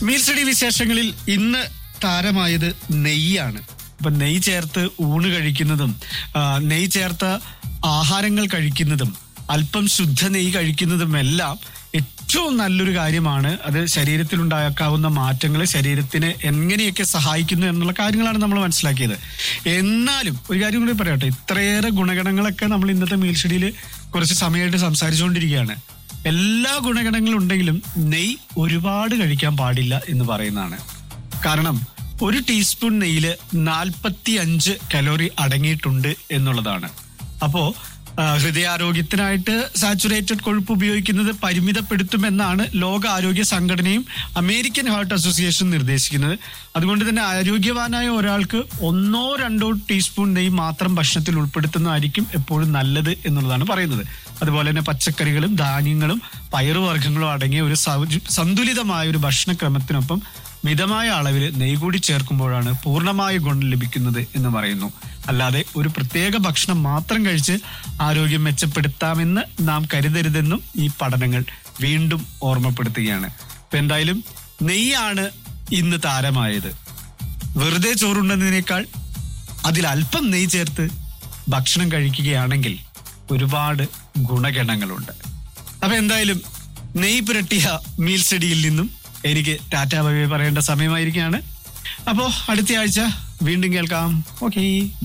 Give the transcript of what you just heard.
meal study വിശേഷങ്ങളിൽ ഇന്ന് താരമായത് നെയ്യാണ് അപ്പൊ നെയ്യ് ചേർത്ത് ഊണ് കഴിക്കുന്നതും ആ, നെയ്യ് ചേർത്ത ആഹാരങ്ങൾ കഴിക്കുന്നതും അല്പം ശുദ്ധ നെയ്യ് കഴിക്കുന്നതും എല്ലാം ഏറ്റവും നല്ലൊരു കാര്യമാണ് അത് ശരീരത്തിൽ ഉണ്ടാക്കാവുന്ന മാറ്റങ്ങൾ ശരീരത്തിന് എങ്ങനെയൊക്കെ സഹായിക്കുന്നു എന്നുള്ള കാര്യങ്ങളാണ് നമ്മൾ മനസ്സിലാക്കിയത് എന്നാലും ഒരു കാര്യം കൂടി പറയട്ടെ ഇത്രയേറെ ഗുണഗണങ്ങളൊക്കെ നമ്മൾ ഇന്നത്തെ മീൽ ഷെഡിയിൽ കുറച്ച് സമയമായിട്ട് സംസാരിച്ചുകൊണ്ടിരിക്കുകയാണ് എല്ലാ ഗുണഗണങ്ങളും ഉണ്ടെങ്കിലും നെയ്യ് ഒരുപാട് കഴിക്കാൻ പാടില്ല എന്ന് പറയുന്നതാണ് കാരണം ഒരു ടീസ്പൂൺ നെയ്യില് നാൽപ്പത്തി അഞ്ച് കലോറി അടങ്ങിയിട്ടുണ്ട് എന്നുള്ളതാണ് അപ്പോ ആ, ഹൃദയാരോഗ്യത്തിനായിട്ട് സാച്ചുറേറ്റഡ് കൊഴുപ്പ് ഉപയോഗിക്കുന്നത് പരിമിതപ്പെടുത്തുമെന്നാണ് ലോക ആരോഗ്യ സംഘടനയും അമേരിക്കൻ ഹാർട്ട് അസോസിയേഷൻ നിർദ്ദേശിക്കുന്നത് അതുകൊണ്ട് തന്നെ ആരോഗ്യവാനായ ഒരാൾക്ക് ഒന്നോ രണ്ടോ ടീസ്പൂൺ നെയ്യ് മാത്രം ഭക്ഷണത്തിൽ ഉൾപ്പെടുത്തുന്നതായിരിക്കും എപ്പോഴും നല്ലത് എന്നുള്ളതാണ് പറയുന്നത് അതുപോലെ തന്നെ പച്ചക്കറികളും ധാന്യങ്ങളും പയറുവർഗ്ഗങ്ങളും അടങ്ങിയ ഒരു സൗ- സന്തുലിതമായ ഒരു ഭക്ഷണക്രമത്തിനൊപ്പം മിതമായ അളവിൽ നെയ്യ് കൂടി ചേർക്കുമ്പോഴാണ് പൂർണ്ണമായ ഗുണം ലഭിക്കുന്നത് എന്ന് പറയുന്നു അല്ലാതെ ഒരു പ്രത്യേക ഭക്ഷണം മാത്രം കഴിച്ച് ആരോഗ്യം മെച്ചപ്പെടുത്താമെന്ന് നാം കരുതരുതെന്നും ഈ പഠനങ്ങൾ വീണ്ടും ഓർമ്മപ്പെടുത്തുകയാണ് ഇപ്പൊ എന്തായാലും നെയ്യാണ് ഇന്ന് താരമായത് വെറുതെ ചോറുണ്ടെന്നതിനേക്കാൾ അതിൽ അല്പം നെയ്യ് ചേർത്ത് ഭക്ഷണം കഴിക്കുകയാണെങ്കിൽ ഒരുപാട് ഗുണഗണങ്ങളുണ്ട് അപ്പൊ എന്തായാലും നെയ്യ് പുരട്ടിയ മീൽ സ്റ്റഡിയിൽ നിന്നും എനിക്ക് ടാറ്റ ബൈ ബൈ പറയേണ്ട സമയമായിരിക്കുകയാണ് അപ്പോ അടുത്ത ആഴ്ച വീണ്ടും കേൾക്കാം ഓക്കേ